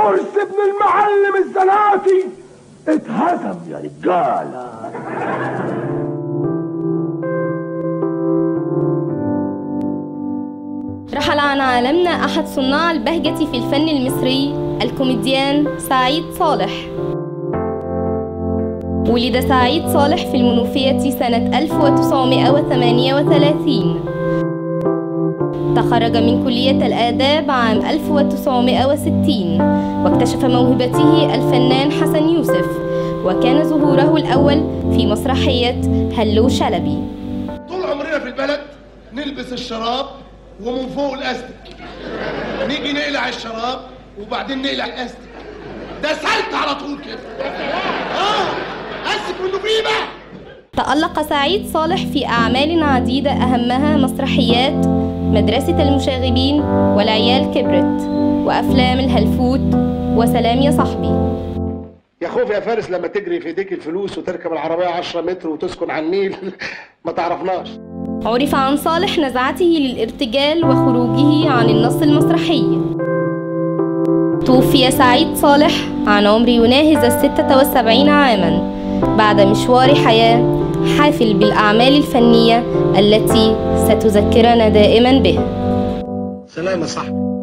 كرسي ابن المعلم الزناتي اتهدم يا رجاله رحل عن عالمنا أحد صناع البهجة في الفن المصري الكوميديان سعيد صالح ولد سعيد صالح في المنوفية سنة 1938 تخرج من كلية الآداب عام 1960 واكتشف موهبته الفنان حسن يوسف وكان ظهوره الأول في مسرحية هلو شلبي طول عمرنا في البلد نلبس الشراب ومن فوق الاستك نيجي نقلع الشراب وبعدين نقلع الاستك ده سلت على طول كده اه اسك منه فيه بقى تألق سعيد صالح في أعمال عديدة أهمها مسرحيات مدرسة المشاغبين والعيال كبرت وأفلام الهلفوت وسلام يا صاحبي يا خوف يا فارس لما تجري في ايديك الفلوس وتركب العربية 10 متر وتسكن على النيل ما تعرفناش عرف عن صالح نزعته للارتجال وخروجه عن النص المسرحي توفي سعيد صالح عن عمر يناهز الستة والسبعين عاما بعد مشوار حياة حافل بالأعمال الفنية التي ستذكرنا دائما به سلام يا صاحبي